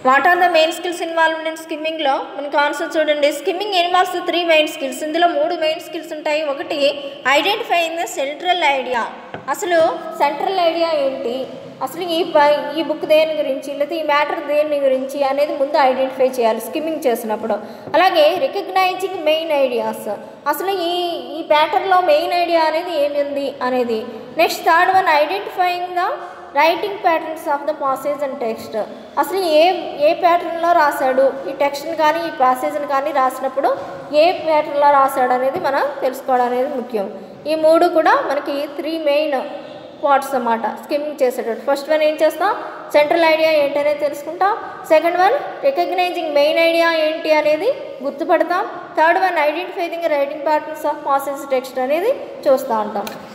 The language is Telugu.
what are the main skills involved in స్కిమ్మింగ్లో మనకి ఆన్సర్ చూడండి skimming involves three main skills ఇందులో మూడు మెయిన్ స్కిల్స్ ఉంటాయి ఒకటి ఐడెంటిఫైయింగ్ ద సెంట్రల్ ఐడియా అసలు సెంట్రల్ ఐడియా ఏంటి అసలు ఈ ప ఈ బుక్ దేని గురించి లేదా ఈ మ్యాటర్ దేని గురించి అనేది ముందు ఐడెంటిఫై చేయాలి స్కిమ్మింగ్ చేసినప్పుడు అలాగే రికగ్నైజింగ్ మెయిన్ ఐడియాస్ అసలు ఈ ఈ ప్యాటర్న్లో మెయిన్ ఐడియా అనేది ఏమి ఉంది అనేది next third one identifying the writing patterns of the passage and text అసలు ఏ ఏ ప్యాటర్న్లో రాశాడు ఈ టెక్స్ట్ని కానీ ఈ పాసేజ్ని కానీ రాసినప్పుడు ఏ ప్యాటర్న్లో రాశాడు అనేది మనం తెలుసుకోవడం అనేది ముఖ్యం ఈ మూడు కూడా మనకి త్రీ మెయిన్ పార్ట్స్ అన్నమాట స్కిమ్మింగ్ చేసేటట్టు ఫస్ట్ వన్ ఏం చేస్తాం సెంట్రల్ ఐడియా ఏంటి అనేది తెలుసుకుంటాం second one recognizing main idea ఏంటి అనేది గుర్తుపడతాం third one identifying writing patterns of passes text అనేది చూస్తూ ఉంటాం